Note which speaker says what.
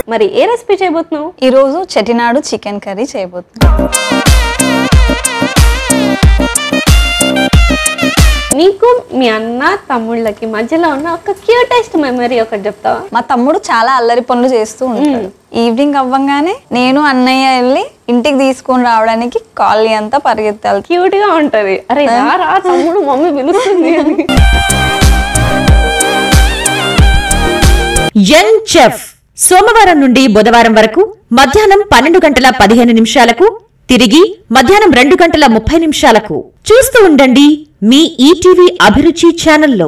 Speaker 1: మరి ఏ రెసిపీ చేయబోతున్నావు
Speaker 2: ఈ రోజు చెటినాడు చికెన్ కర్రీ చేయబోతున్నాను
Speaker 1: నీకు మీ అన్న తమ్ముళ్ళకి మధ్యలో ఉన్న ఒక క్యూటెస్ట్ మెమరీ ఒకటి చెప్తావా
Speaker 2: మా తమ్ముడు చాలా అల్లరి పనులు చేస్తూ ఉంటాడు ఈవినింగ్ అవ్వగానే నేను అన్నయ్య వెళ్ళి ఇంటికి తీసుకొని రావడానికి కాలనీ అంతా పరిగెత్తాలి
Speaker 1: క్యూట్ గా ఉంటది అరే రా రా తమ్ముడు మమ్మీ పిలుస్తుంది అని
Speaker 3: యంగ్ చెఫ్ సోమవారం నుండి బుధవారం వరకు మధ్యాహ్నం పన్నెండు గంటల పదిహేను నిమిషాలకు తిరిగి మధ్యాహ్నం రెండు గంటల ముప్పై నిమిషాలకు చూస్తూ ఉండండి మీ ఈటీవీ అభిరుచి ఛానల్లో